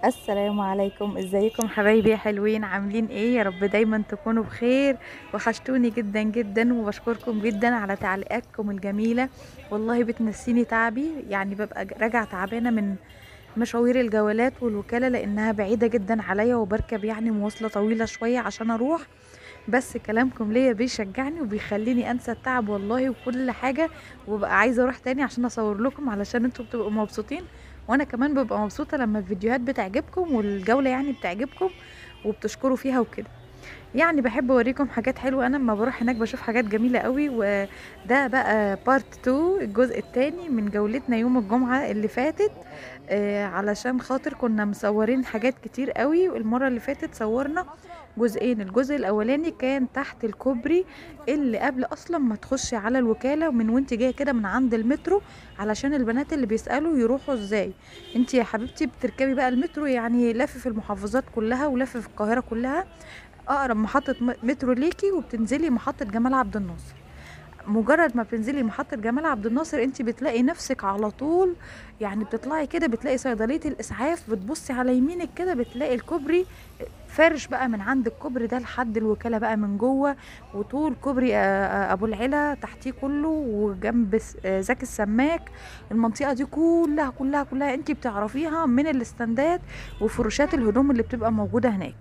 السلام عليكم ازيكم حبايبي يا حلوين عاملين ايه يا رب دايما تكونوا بخير وحشتوني جدا جدا وبشكركم جدا على تعليقاتكم الجميلة والله بتنسيني تعبي يعني ببقى راجعة تعبانة من مشاوير الجولات والوكالة لانها بعيدة جدا عليا وبركب يعني مواصلة طويلة شوية عشان اروح بس كلامكم ليا بيشجعني وبيخليني انسى التعب والله وكل حاجة وبقى عايزة اروح تاني عشان اصور لكم علشان انتوا بتبقوا مبسوطين وانا كمان ببقى مبسوطه لما الفيديوهات بتعجبكم والجوله يعني بتعجبكم وبتشكروا فيها وكده يعني بحب اوريكم حاجات حلوه انا لما بروح هناك بشوف حاجات جميله قوي وده بقى بارت 2 الجزء الثاني من جولتنا يوم الجمعه اللي فاتت آه علشان خاطر كنا مصورين حاجات كتير قوي والمره اللي فاتت صورنا جزئين الجزء الاولاني كان تحت الكوبري اللي قبل اصلا ما تخشي على الوكاله ومن وانت جايه كده من عند المترو علشان البنات اللي بيسالوا يروحوا ازاي انت يا حبيبتي بتركبي بقى المترو يعني لف في المحافظات كلها ولف في القاهره كلها اقرب محطه مترو ليكي وبتنزلي محطه جمال عبد الناصر مجرد ما بتنزلي محطة جمال عبد الناصر انت بتلاقي نفسك على طول يعني بتطلعي كده بتلاقي صيدلية الاسعاف بتبصي على يمينك كده بتلاقي الكوبري فرش بقى من عند الكوبري ده لحد الوكالة بقى من جوه وطول كوبري ابو العلا تحتيه كله وجنب زكي السماك المنطقة دي كلها كلها كلها انت بتعرفيها من الاستندات وفروشات الهدوم اللي بتبقى موجودة هناك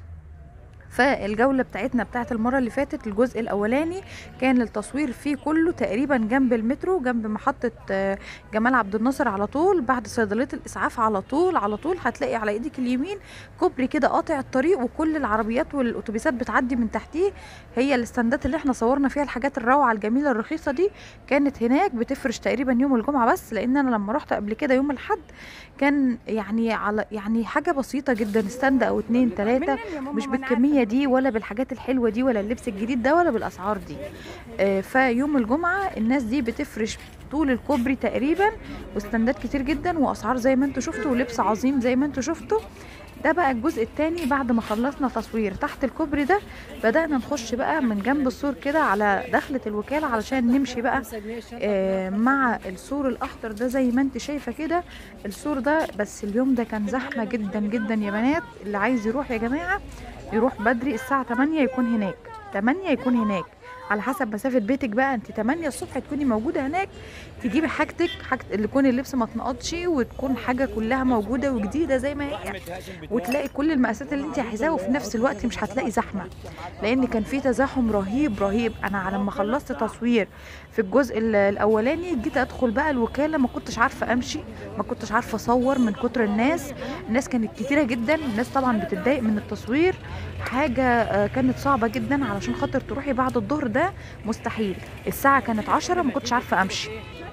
فالجوله بتاعتنا بتاعت المره اللي فاتت الجزء الاولاني كان التصوير فيه كله تقريبا جنب المترو جنب محطه جمال عبد الناصر على طول بعد صيدليه الاسعاف على طول على طول هتلاقي على ايدك اليمين كوبري كده قاطع الطريق وكل العربيات والاتوبيسات بتعدي من تحتيه هي الاستندات اللي احنا صورنا فيها الحاجات الروعه الجميله الرخيصه دي كانت هناك بتفرش تقريبا يوم الجمعه بس لان انا لما رحت قبل كده يوم الاحد كان يعني على يعني حاجه بسيطه جدا استند او اتنين تلاته مش بالكميه دي ولا بالحاجات الحلوه دي ولا اللبس الجديد ده ولا بالاسعار دي آه فيوم الجمعه الناس دي بتفرش طول الكوبري تقريبا واستندات كتير جدا واسعار زي ما انتوا شفتوا ولبس عظيم زي ما انتوا شفتوا ده بقى الجزء التاني بعد ما خلصنا تصوير تحت الكوبري ده بدأنا نخش بقى من جنب السور كده على دخلة الوكالة علشان نمشي بقى آه مع السور الأخضر ده زي ما انت شايفة كده السور ده بس اليوم ده كان زحمة جدا جدا يا بنات اللي عايز يروح يا جماعة يروح بدري الساعة 8 يكون هناك 8 يكون هناك على حسب مسافة بيتك بقى انت 8 الصبح تكوني موجودة هناك تجيبي حاجتك حاجة اللي يكون اللبس ما تنقضش وتكون حاجة كلها موجودة وجديدة زي ما هي وتلاقي كل المقاسات اللي انت عايزاها وفي نفس الوقت مش هتلاقي زحمة لان كان في تزاحم رهيب رهيب انا لما خلصت تصوير في الجزء الاولاني جيت ادخل بقى الوكالة ما كنتش عارفة امشي ما كنتش عارفة اصور من كتر الناس الناس كانت كتيرة جدا الناس طبعا بتتضايق من التصوير حاجة كانت صعبة جدا علشان خاطر تروحي بعد الظهر ده مستحيل الساعة كانت عشرة ما كنتش عارفة امشي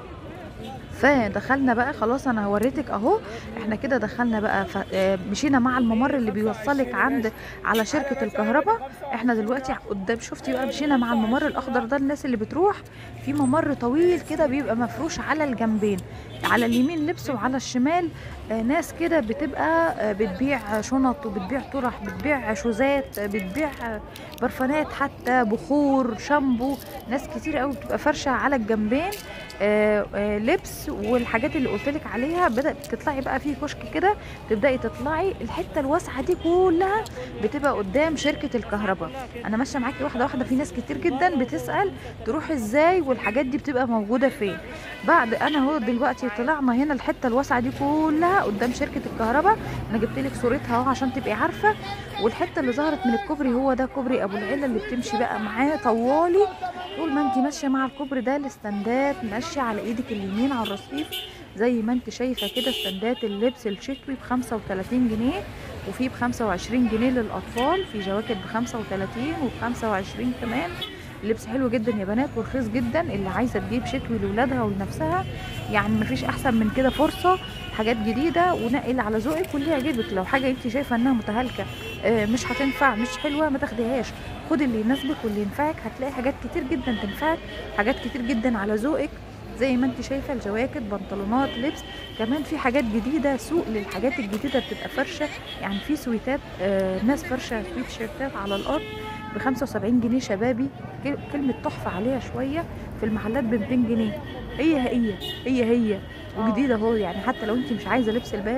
فدخلنا بقى خلاص انا وريتك اهو احنا كده دخلنا بقى مشينا مع الممر اللي بيوصلك عند على شركه الكهرباء احنا دلوقتي قدام شفتي بقى مشينا مع الممر الاخضر ده الناس اللي بتروح في ممر طويل كده بيبقى مفروش على الجنبين على اليمين لبس وعلى الشمال ناس كده بتبقى بتبيع شنط وبتبيع طرح بتبيع شوزات بتبيع برفانات حتى بخور شامبو ناس كتير قوي بتبقى فرشه على الجنبين آآ آآ لبس والحاجات اللي قلت لك عليها بدات تطلعي بقى في كشك كده تبداي تطلعي الحته الواسعه دي كلها بتبقى قدام شركه الكهرباء انا ماشيه معاكي واحده واحده في ناس كتير جدا بتسال تروح ازاي والحاجات دي بتبقى موجوده فين بعد انا اهو دلوقتي طلعنا هنا الحته الواسعه دي كلها قدام شركه الكهرباء انا جبت لك صورتها اهو عشان تبقي عارفه والحته اللي ظهرت من الكوبري هو ده كوبري ابو العلا اللي بتمشي بقى معاه طوالي طول ما انت ماشيه مع الكوبري ده الاستندات ماشيه على ايدك اليمين على الرصيف زي ما انت شايفه كده استندات اللبس الشتوي ب 35 جنيه وفي ب 25 جنيه للاطفال في جواكت ب 35 وب 25 كمان اللبس حلو جدا يا بنات ورخيص جدا اللي عايزه تجيب شتوي لاولادها ولنفسها يعني مفيش احسن من كده فرصه حاجات جديده ونقل على ذوقك واللي يعجبك لو حاجه انت شايفه انها متهالكه مش هتنفع مش حلوه ما تاخديهاش خد اللي يناسبك واللي ينفعك هتلاقي حاجات كتير جدا تنفعك حاجات كتير جدا على ذوقك زي ما انت شايفه الجواكت بنطلونات لبس كمان في حاجات جديده سوق للحاجات الجديده بتبقى فرشه يعني في سويتات آه ناس فرشه سويت شيرتات على الارض ب 75 جنيه شبابي كلمه تحفه عليها شويه في المحلات ب 200 جنيه هي هي هي هي وجديده اهو يعني حتى لو انت مش عايزه لبس الباله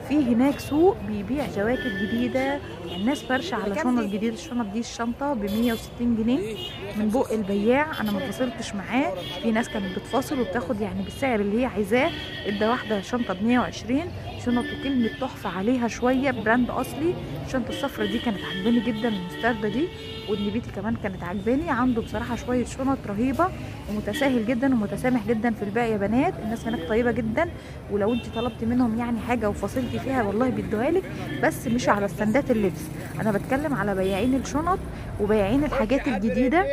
في هناك سوق بيبيع جواكت جديده يعني الناس فرشه على شنط جديده الشنط دي الشنطه ب 160 جنيه من بق البياع انا ما فاصلتش معاه في ناس كانت بتفاصل وبتاخد يعني بالسعر اللي هي عايزاه ادى واحده شنطه ب 120 شنط وكلمه تحفه عليها شويه براند اصلي الشنطه الصفرا دي كانت عجباني جدا المستردة دي والنبيتي كمان كانت عجباني عنده بصراحه شويه شنط رهيبه ومتساهل جدا ومتسامح جدا في البيع يا بنات الناس هناك طيبه جدا ولو انت طلبتي منهم يعني حاجه وفصلتي فيها والله بيدوها لك بس مش على استندات اللبس انا بتكلم على بياعين الشنط وبياعين الحاجات الجديده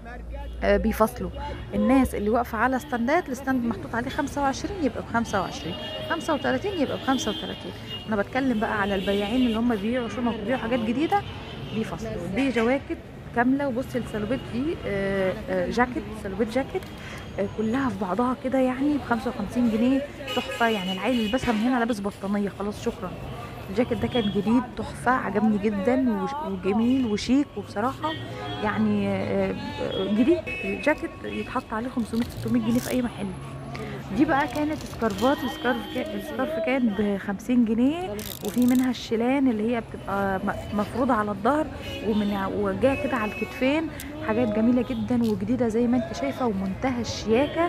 آه، بيفصلوا الناس اللي واقفه على استندات الستاند محطوط عليه 25 يبقى ب 25 35 يبقى ب 35 انا بتكلم بقى على البياعين اللي هم بيبيعوا شنط وبيبيعوا حاجات جديده بيفصلوا دي جواكت كامله وبصي السلوبيت دي آه، آه، جاكيت سلوبيت جاكيت آه، كلها في بعضها كده يعني ب 55 جنيه تحفه يعني العيل يلبسها من هنا لابس بطانيه خلاص شكرا الجاكيت ده كان جديد تحفه عجبني جدا وش- وجميل وشيك وبصراحه يعني آه، آه، جديد جاكيت يتحط عليه 500 600 جنيه في اي محل دي بقى كانت سكارفات السكارف كان السكارف كان ب 50 جنيه وفي منها الشيلان اللي هي بتبقى م- مفروضه على الظهر ومن وجايه كده على الكتفين حاجات جميله جدا وجديده زي ما انت شايفه ومنتهى الشياكه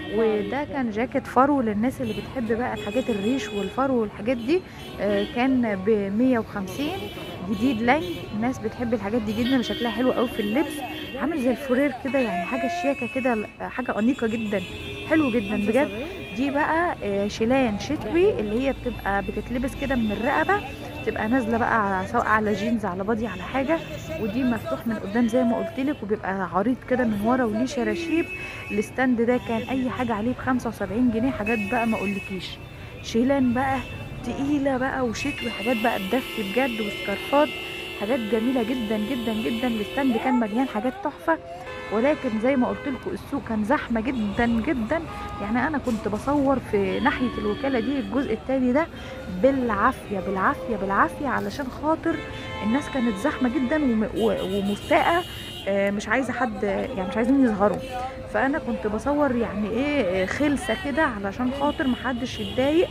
وده كان جاكيت فرو للناس اللي بتحب بقى الحاجات الريش والفرو والحاجات دي آه، كان ب 150 جديد لانج الناس بتحب الحاجات دي جدا شكلها حلو قوي في اللبس عامل زي الفورير كده يعني حاجه شياكه كده حاجه انيقه جدا حلو جدا بجد دي بقى آه، شيلان شتوي اللي هي بتبقى بتتلبس كده من الرقبه تبقى نازله بقى سواء على جينز على بادي على حاجه ودي مفتوح من قدام زي ما قلت لك وبيبقى عريض كده من ورا وليه شراشيب الستاند ده كان اي حاجه عليه ب 75 جنيه حاجات بقى ما اقولكيش شيلان بقى تقيله بقى وشتوي حاجات بقى تدفي بجد وسكارفات حاجات جميله جدا جدا جدا الستاند كان مليان حاجات تحفه ولكن زي ما قلت لكم السوق كان زحمه جدا جدا يعني انا كنت بصور في ناحيه الوكاله دي الجزء التاني ده بالعافيه بالعافيه بالعافيه علشان خاطر الناس كانت زحمه جدا وم- و- ومستاءه آه، مش عايزه حد يعني مش عايزين يظهروا فانا كنت بصور يعني ايه آه، خلسه كده علشان خاطر محدش يتضايق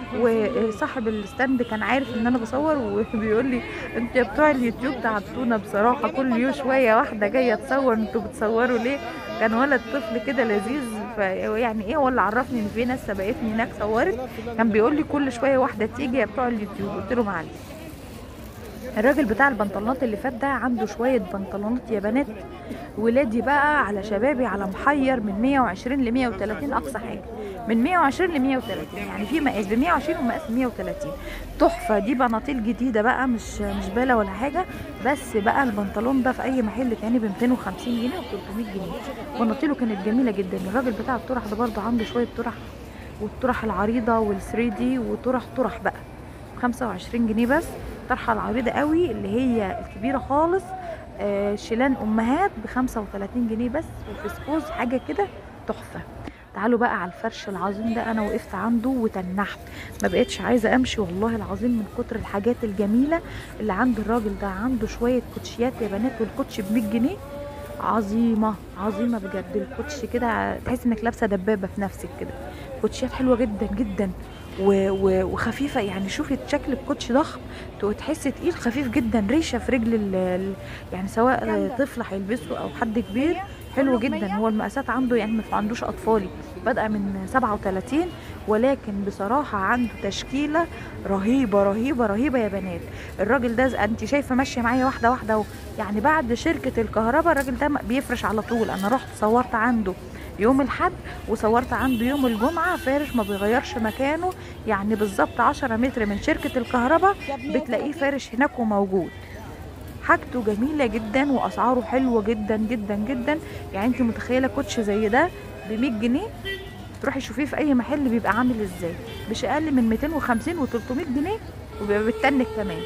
وصاحب الستاند كان عارف ان انا بصور وبيقول لي انتوا يا بتوع اليوتيوب تعبتونا بصراحه كل يوم شويه واحده جايه تصور انتوا بتصوروا ليه كان ولد طفل كده لذيذ فيعني ايه هو اللي عرفني ان في ناس سبقتني هناك صورت كان بيقول لي كل شويه واحده تيجي يا بتوع اليوتيوب قلت له معلش الراجل بتاع البنطلونات اللي فات ده عنده شويه بنطلونات يا بنات ولادي بقى على شبابي على محير من 120 ل 130 اقصى حاجه من 120 ل 130 يعني في مقاس ب 120 ومقاس 130 تحفه دي بناطيل جديده بقى مش مش باله ولا حاجه بس بقى البنطلون ده في اي محل تاني ب 250 جنيه و 300 جنيه بناطيله كانت جميله جدا الراجل بتاع الطرح ده برضه عنده شويه طرح والطرح العريضه وال3 دي وطرح طرح بقى 25 جنيه بس الطرحه العريضه قوي اللي هي الكبيره خالص آه، شيلان امهات ب 35 جنيه بس وفسكوز حاجه كده تحفه تعالوا بقى على الفرش العظيم ده انا وقفت عنده وتنحت ما بقتش عايزه امشي والله العظيم من كتر الحاجات الجميله اللي عند الراجل ده عنده شويه كوتشيات يا بنات والكوتش ب 100 جنيه عظيمه عظيمه بجد الكوتش كده تحس انك لابسه دبابه في نفسك كده كوتشيات حلوه جدا جدا و- و- وخفيفه يعني شوفي شكل الكوتش ضخم تو- تحسي تقيل خفيف جدا ريشه في رجل ال- ال- يعني سواء طفل هيلبسه او حد كبير حلو جدا هو المقاسات عنده يعني ما عندوش اطفالي بادئه من 37 ولكن بصراحه عنده تشكيله رهيبه رهيبه رهيبه يا بنات الراجل ده ز- انت شايفه ماشيه معايا واحده واحده اهو يعني بعد شركه الكهرباء الراجل ده بيفرش على طول انا رحت صورت عنده يوم الحد وصورت عنده يوم الجمعة فارش ما بيغيرش مكانه يعني بالظبط 10 متر من شركة الكهرباء بتلاقيه فارش هناك وموجود حاجته جميلة جدا وأسعاره حلوة جدا جدا جدا يعني انت متخيلة كوتش زي ده ب 100 جنيه تروحي شوفيه في أي محل بيبقى عامل ازاي مش أقل من 250 و 300 جنيه وبيبقى بالتنك كمان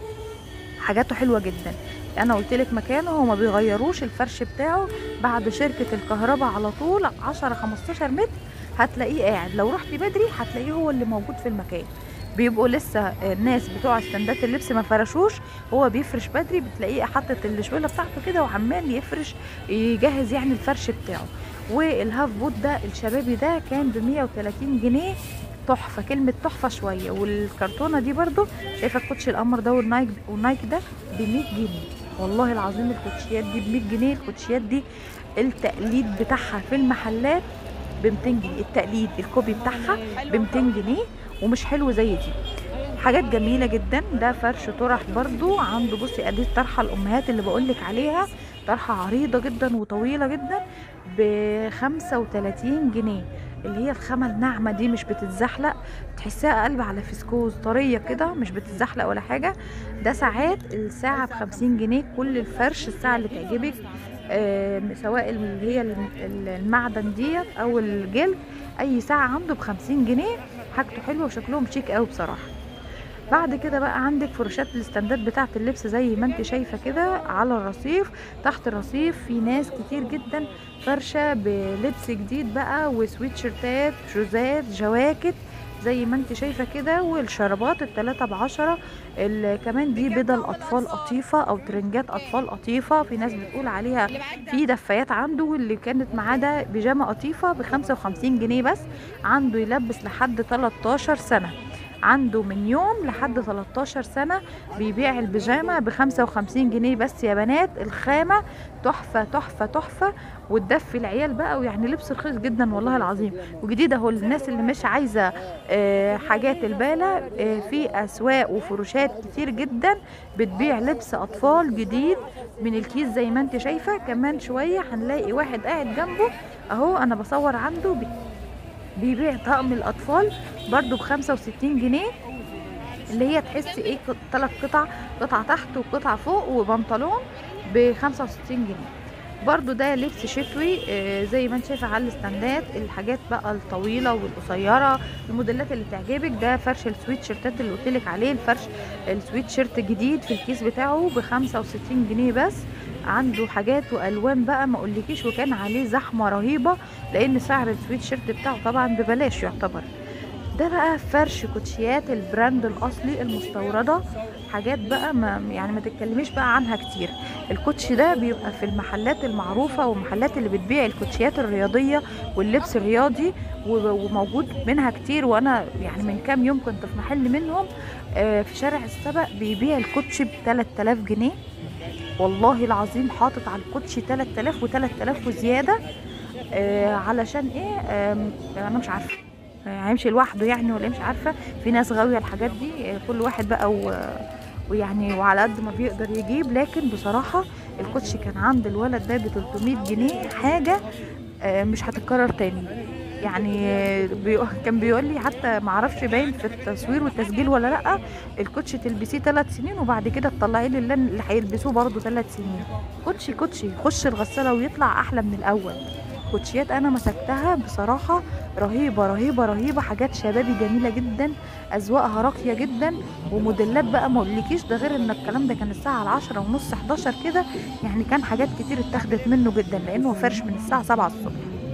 حاجاته حلوة جدا انا قلت لك مكانه هو ما بيغيروش الفرش بتاعه بعد شركة الكهرباء على طول 10 15 متر هتلاقيه قاعد لو رحتي بدري هتلاقيه هو اللي موجود في المكان بيبقوا لسه الناس بتوع استندات اللبس ما فرشوش هو بيفرش بدري بتلاقيه حاطط الشويله بتاعته كده وعمال يفرش يجهز يعني الفرش بتاعه والهاف بوت ده الشبابي ده كان ب 130 جنيه تحفه كلمه تحفه شويه والكرتونه دي برضو شايفه الكوتشي القمر ده والنايك والنايك ده ب 100 جنيه والله العظيم الكوتشيات دي ب 100 جنيه الكوتشيات دي التقليد بتاعها في المحلات ب 200 جنيه التقليد الكوبي بتاعها ب 200 جنيه ومش حلو زي دي حاجات جميله جدا ده فرش طرح برضو عنده بصي ادي الطرحه الامهات اللي بقولك عليها طرحه عريضه جدا وطويله جدا ب 35 جنيه اللي هي الخامه الناعمه دي مش بتتزحلق تحسها قلب على فسكوز طريه كده مش بتتزحلق ولا حاجه ده ساعات الساعه ب 50 جنيه كل الفرش الساعه اللي تعجبك آه سواء اللي هي المعدن ديت او الجلد اي ساعه عنده ب 50 جنيه حاجته حلوه وشكلهم شيك قوي بصراحه بعد كده بقى عندك فرشات الاستندات بتاعه اللبس زي ما انت شايفه كده على الرصيف تحت الرصيف في ناس كتير جدا فرشه بلبس جديد بقى وسويتشيرتات شوزات جواكت زي ما انت شايفه كده والشرابات التلاتة بعشرة كمان دي بدل اطفال قطيفه او ترنجات اطفال قطيفه في ناس بتقول عليها في دفايات عنده واللي كانت معاه ده بيجامه قطيفه بخمسة وخمسين جنيه بس عنده يلبس لحد 13 سنه عنده من يوم لحد 13 سنة بيبيع البيجامة ب 55 جنيه بس يا بنات الخامة تحفة تحفة تحفة وتدفي العيال بقى ويعني لبس رخيص جدا والله العظيم وجديد اهو للناس اللي مش عايزة آه حاجات البالة آه في اسواق وفروشات كتير جدا بتبيع لبس اطفال جديد من الكيس زي ما انت شايفة كمان شوية هنلاقي واحد قاعد جنبه اهو انا بصور عنده بي بيبيع طقم الاطفال برضو ب 65 جنيه اللي هي تحسي ايه ثلاث قطع قطعه تحت وقطعه فوق وبنطلون ب 65 جنيه برضو ده لبس شتوي آه زي ما انت شايفه على الستاندات الحاجات بقى الطويله والقصيره الموديلات اللي تعجبك ده فرش السويت شيرتات اللي قلت لك عليه الفرش السويت شيرت جديد في الكيس بتاعه ب 65 جنيه بس عنده حاجات والوان بقى ما اقولكيش وكان عليه زحمه رهيبه لان سعر السويت شيرت بتاعه طبعا ببلاش يعتبر ده بقى فرش كوتشيات البراند الاصلي المستورده حاجات بقى ما يعني ما تتكلميش بقى عنها كتير الكوتشي ده بيبقى في المحلات المعروفه والمحلات اللي بتبيع الكوتشيات الرياضيه واللبس الرياضي وموجود منها كتير وانا يعني من كام يوم كنت في محل منهم في شارع السبق بيبيع الكوتشي ب 3000 جنيه والله العظيم حاطط على الكوتشي 3000 و3000 وزياده آه علشان ايه آه انا مش عارفه هيمشي لوحده يعني ولا مش عارفه في ناس غاويه الحاجات دي آه كل واحد بقى و ويعني وعلى قد ما بيقدر يجيب لكن بصراحه الكوتشي كان عند الولد ده ب 300 جنيه حاجه آه مش هتتكرر تاني يعني بي... كان بيقول لي حتى ما اعرفش باين في التصوير والتسجيل ولا لا الكوتش تلبسيه ثلاث سنين وبعد كده تطلعيه لله اللي هيلبسوه برضه ثلاث سنين كوتشي كوتشي خش الغساله ويطلع احلى من الاول كوتشيات انا مسكتها بصراحه رهيبه رهيبه رهيبه حاجات شبابي جميله جدا اذواقها راقيه جدا وموديلات بقى ما اقولكيش ده غير ان الكلام ده كان الساعه العشرة ونص 11 كده يعني كان حاجات كتير اتاخدت منه جدا لانه فرش من الساعه 7 الصبح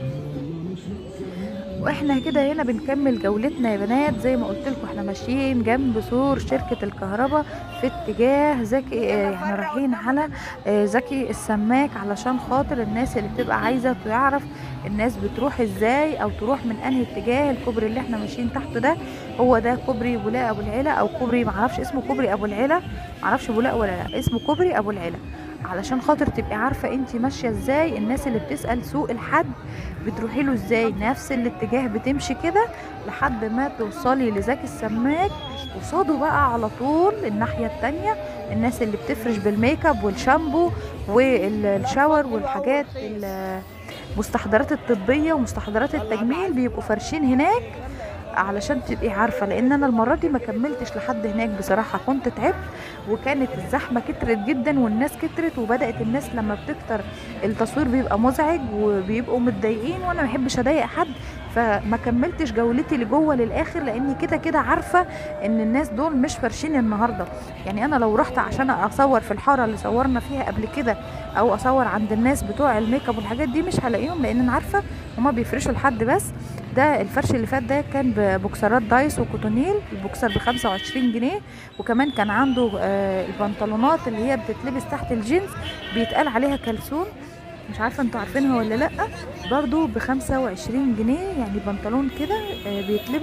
واحنا كده هنا بنكمل جولتنا يا بنات زي ما قلت لكم احنا ماشيين جنب سور شركه الكهرباء في اتجاه زكي يعني رايحين على زكي السماك علشان خاطر الناس اللي بتبقى عايزه تعرف الناس بتروح ازاي او تروح من انهي اتجاه الكوبري اللي احنا ماشيين تحته ده هو ده كوبري بولاق ابو العلا او كوبري معرفش اسمه كوبري ابو العلا معرفش بولاق ولا لا اسمه كوبري ابو العلا علشان خاطر تبقي عارفه انت ماشيه ازاي الناس اللي بتسال سوق الحد بتروحي له ازاي نفس الاتجاه بتمشي كده لحد ما توصلي لزكي السماك قصاده بقى على طول الناحيه التانية الناس اللي بتفرش بالميك اب والشامبو والشاور والحاجات المستحضرات الطبيه ومستحضرات التجميل بيبقوا فرشين هناك علشان تبقي عارفه لان انا المره دي ما كملتش لحد هناك بصراحه كنت تعبت وكانت الزحمه كترت جدا والناس كترت وبدات الناس لما بتكتر التصوير بيبقى مزعج وبيبقوا متضايقين وانا ما بحبش اضايق حد فما كملتش جولتي لجوه للاخر لاني كده كده عارفه ان الناس دول مش فرشين النهارده يعني انا لو رحت عشان اصور في الحاره اللي صورنا فيها قبل كده او اصور عند الناس بتوع الميك اب والحاجات دي مش هلاقيهم لان انا عارفه هما بيفرشوا لحد بس ده الفرش اللي فات ده كان ببوكسرات دايس وكوتونيل البوكسر ب 25 جنيه وكمان كان عنده آه البنطلونات اللي هي بتتلبس تحت الجينز بيتقال عليها كلسون مش عارفه انتوا عارفينها ولا لا برضو ب 25 جنيه يعني بنطلون كده آه بيتلبس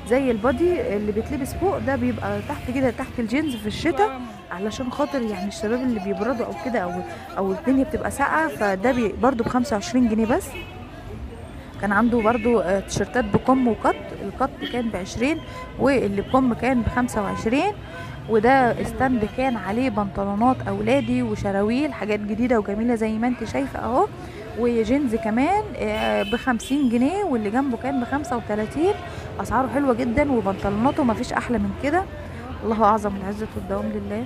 زي البادي اللي بيتلبس فوق ده بيبقى تحت كده تحت الجينز في الشتاء علشان خاطر يعني الشباب اللي بيبردوا او كده او او الدنيا بتبقى ساقعه فده بي برضو ب 25 جنيه بس كان عنده برضو آه، تيشرتات بكم وقط القط كان بعشرين واللي بكم كان بخمسة وعشرين وده استند كان عليه بنطلونات اولادي وشراويل حاجات جديده وجميله زي ما انت شايفه اهو وجينز كمان ب 50 جنيه واللي جنبه كان ب 35 اسعاره حلوه جدا وبنطلوناته ما فيش احلى من كده الله اعظم العزه والدوام لله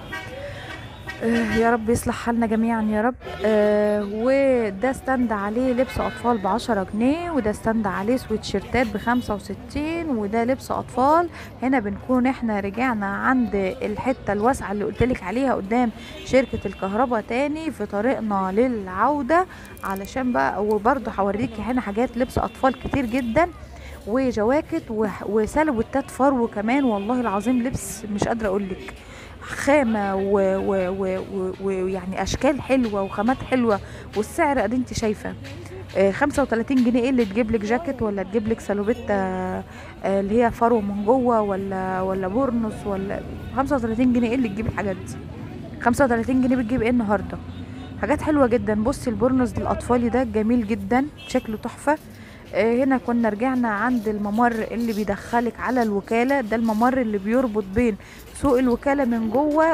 آه، يا رب يصلح حالنا جميعا يا رب آه وده ستاند عليه لبس اطفال بعشرة جنيه وده ستاند عليه سويتشيرتات بخمسة وستين وده لبس اطفال هنا بنكون احنا رجعنا عند الحتة الواسعة اللي قلتلك عليها قدام شركة الكهرباء تاني في طريقنا للعودة علشان بقى وبرضه هوريكي هنا حاجات لبس اطفال كتير جدا وجواكت وح- وسلوتات فرو كمان والله العظيم لبس مش قادرة اقولك خامة ويعني و و و ويعني اشكال حلوة وخامات حلوة والسعر ادي انت شايفة آه، 35 جنيه ايه اللي تجيب لك جاكيت ولا تجيب لك سلوبيتا آه، اللي هي فرو من جوه ولا ولا بورنوس ولا 35 جنيه ايه اللي تجيب الحاجات دي 35 جنيه بتجيب ايه النهارده حاجات حلوه جدا بصي البورنوس للاطفال ده جميل جدا شكله تحفه آه، هنا كنا رجعنا عند الممر اللي بيدخلك على الوكاله ده الممر اللي بيربط بين سوق الوكاله من جوه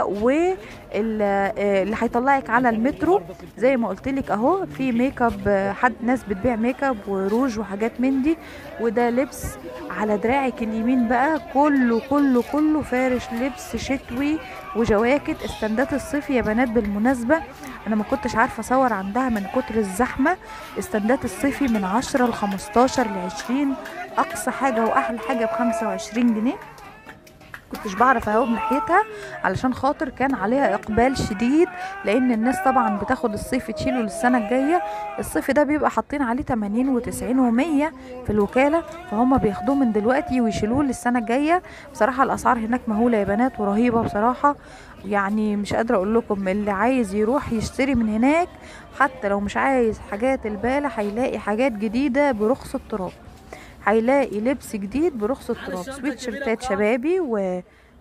واللي هيطلعك على المترو زي ما قلت لك اهو في ميك اب آه، حد ناس بتبيع ميك اب وروج وحاجات من دي وده لبس على دراعك اليمين بقى كله كله كله فارش لبس شتوي وجواكت استندات الصيف يا بنات بالمناسبه انا ما كنتش عارفه اصور عندها من كتر الزحمه استندات الصيفي من 10 ل 15 ل 20 اقصى حاجه واحلى حاجه ب 25 جنيه كنتش بعرف اهوب ناحيتها علشان خاطر كان عليها اقبال شديد لان الناس طبعا بتاخد الصيف تشيله للسنه الجايه الصيف ده بيبقى حاطين عليه 80 و90 و100 في الوكاله فهم بياخدوه من دلوقتي ويشيلوه للسنه الجايه بصراحه الاسعار هناك مهوله يا بنات ورهيبه بصراحه يعني مش قادره اقول لكم اللي عايز يروح يشتري من هناك حتى لو مش عايز حاجات البالة هيلاقي حاجات جديده برخص التراب هيلاقي لبس جديد برخص التراب سويت شيرتات شبابي و...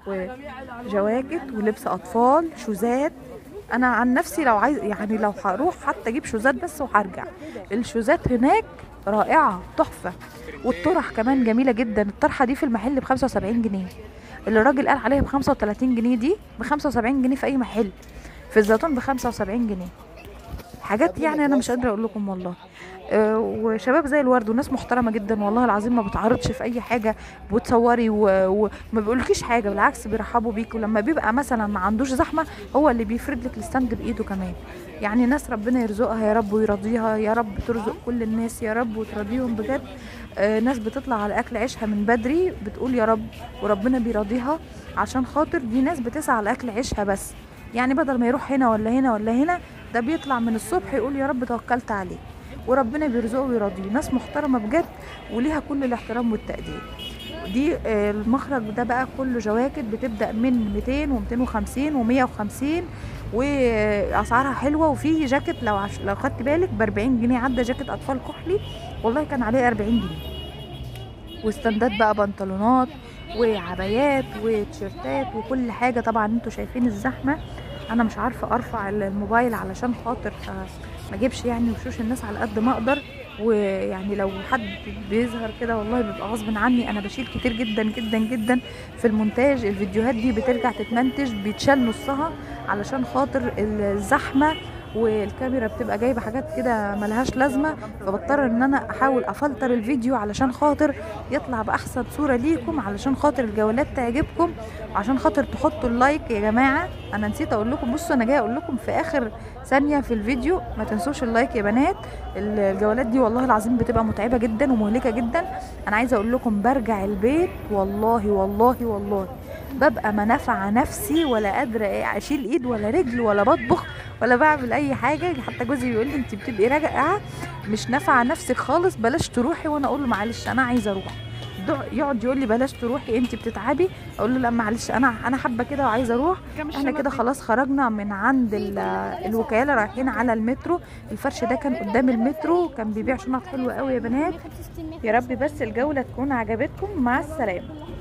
وجواكت ولبس اطفال شوزات انا عن نفسي لو عايز يعني لو هروح حتى اجيب شوزات بس وهرجع الشوزات هناك رائعه تحفه والطرح كمان جميله جدا الطرحه دي في المحل ب 75 جنيه اللي الراجل قال عليها ب 35 جنيه دي ب 75 جنيه في اي محل في الزيتون ب 75 جنيه حاجات يعني انا مش قادره اقول لكم والله آه، وشباب زي الورد وناس محترمه جدا والله العظيم ما بتعرضش في اي حاجه وتصوري و- وما بيقولكيش حاجه بالعكس بيرحبوا بيك ولما بيبقى مثلا ما عندوش زحمه هو اللي بيفرد لك الستاند بايده كمان يعني ناس ربنا يرزقها يا رب ويرضيها يا رب ترزق كل الناس يا رب وترضيهم بجد آه، ناس بتطلع على اكل عيشها من بدري بتقول يا رب وربنا بيرضيها عشان خاطر دي ناس بتسعى على اكل عيشها بس يعني بدل ما يروح هنا ولا هنا ولا هنا ده بيطلع من الصبح يقول يا رب توكلت عليه وربنا بيرزقه ويرضيه ناس محترمه بجد وليها كل الاحترام والتقدير دي آه، المخرج ده بقى كله جواكت بتبدا من 200 و250 و150 واسعارها حلوه وفي جاكيت لو عش... لو خدت بالك ب 40 جنيه عدى جاكيت اطفال كحلي والله كان عليه 40 جنيه واستندات بقى بنطلونات وعبايات وتيشيرتات وكل حاجه طبعا انتوا شايفين الزحمه انا مش عارفه ارفع الموبايل علشان خاطر آه، ما اجيبش يعني وشوش الناس على قد ما اقدر ويعني لو حد بيظهر كده والله بيبقى غصب عني انا بشيل كتير جدا جدا جدا في المونتاج الفيديوهات دي بترجع تتمنتج بيتشال نصها علشان خاطر الزحمه والكاميرا بتبقى جايبه حاجات كده ملهاش لازمه فبضطر ان انا احاول افلتر الفيديو علشان خاطر يطلع باحسن صوره ليكم علشان خاطر الجولات تعجبكم وعشان خاطر تحطوا اللايك يا جماعه انا نسيت اقول لكم بصوا انا جايه اقول لكم في اخر ثانيه في الفيديو ما تنسوش اللايك يا بنات الجولات دي والله العظيم بتبقى متعبه جدا ومهلكه جدا انا عايزه اقول لكم برجع البيت والله والله والله ببقى ما نافعه نفسي ولا قادره إيه اشيل ايد ولا رجل ولا بطبخ ولا بعمل اي حاجه حتى جوزي بيقول لي انت بتبقي راجعه مش نافعه نفسك خالص بلاش تروحي وانا اقول له معلش انا عايزه اروح دع- يقعد يقول لي بلاش تروحي انت بتتعبي اقول له لا معلش انا انا حابه كده وعايزه اروح احنا كده خلاص خرجنا من عند ال- الوكاله رايحين على المترو الفرش ده كان قدام المترو كان بيبيع شنط حلوه قوي يا بنات يا رب بس الجوله تكون عجبتكم مع السلامه